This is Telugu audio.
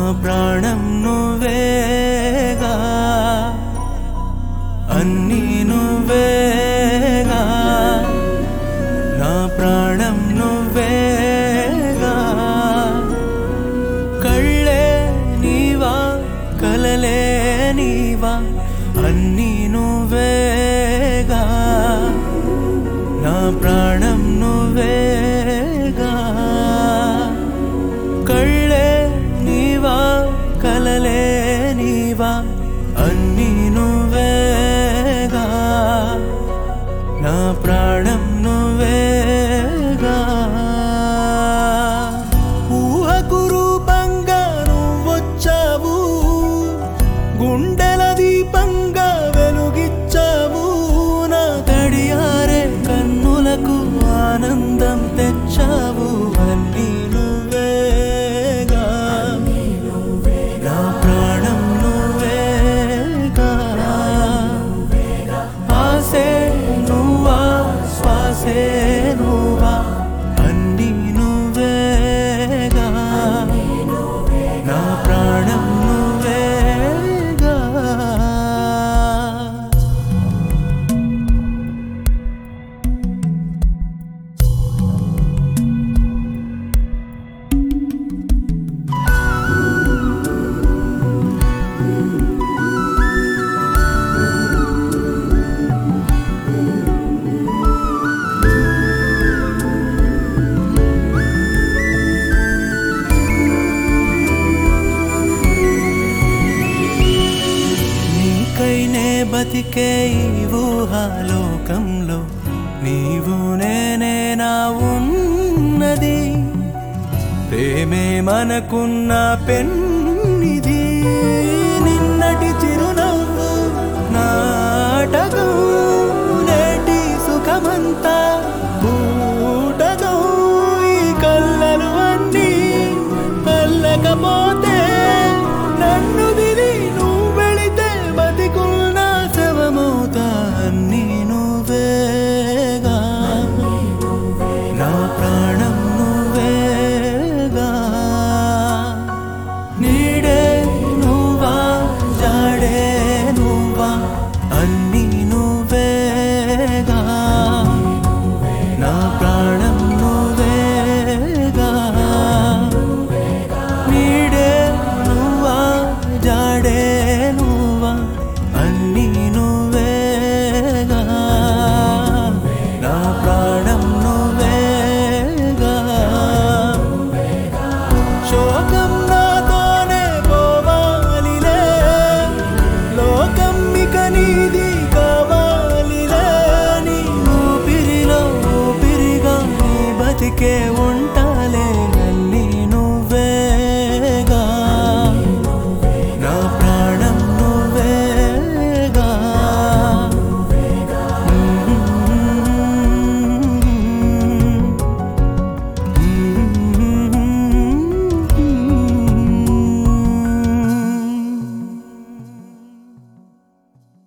ప్రాణం నువ్వేగా అన్నీ నువ్వేగా నా ప్రాణం నువ్వేగా కళ్ళే నీవా కలలే నీవా అన్నీ నువ్వేగా నా ప్రాణం నువ్వేగా కళ్ళే నీవా కలలే నీవా అన్నీ నువ్వేగా నా ప్రాణం నువ్వేగా ఊహకు రూపంగా నువ్వొచ్చావు గుండెల దీపంగా వెలుగిచ్చావు నా తడియారే కన్నులకు ఆనందం తెచ్చావు అన్నీ నువ్వేగా నా ప్రాణం నువ్వేగా ఆసే నువ్వా శ్వాసే నువ్వా అన్నీ నువ్వేగా నా ప్రాణం నువ్వేగా నీకైనే బతికే ఈ ఊహాలోకంలో నీవు నేనే నా ఉన్నది ప్రేమే మనకున్న పెన్నిది నిన్నటి చిరునవ్వు నాటకం నేటి సుఖమంతా బూటకం ఈ కళ్ళలు అన్నీ అల్లకపోతే నన్ను దిలి నువ్వు వెళితే బతికున్న శవమవుతా అన్నీ నువ్వేగా నా ప్రాణం నువ్వేగా నీడే నువ్వా జాడే నువ్వా అన్నీ నువ్వేగా నా ప్రాణం నువ్వేగా నీడే నువ్వా జాడే నువ్వా అన్నీ నువ్వేగా నా ప్రాణం నువ్వేగా శోకం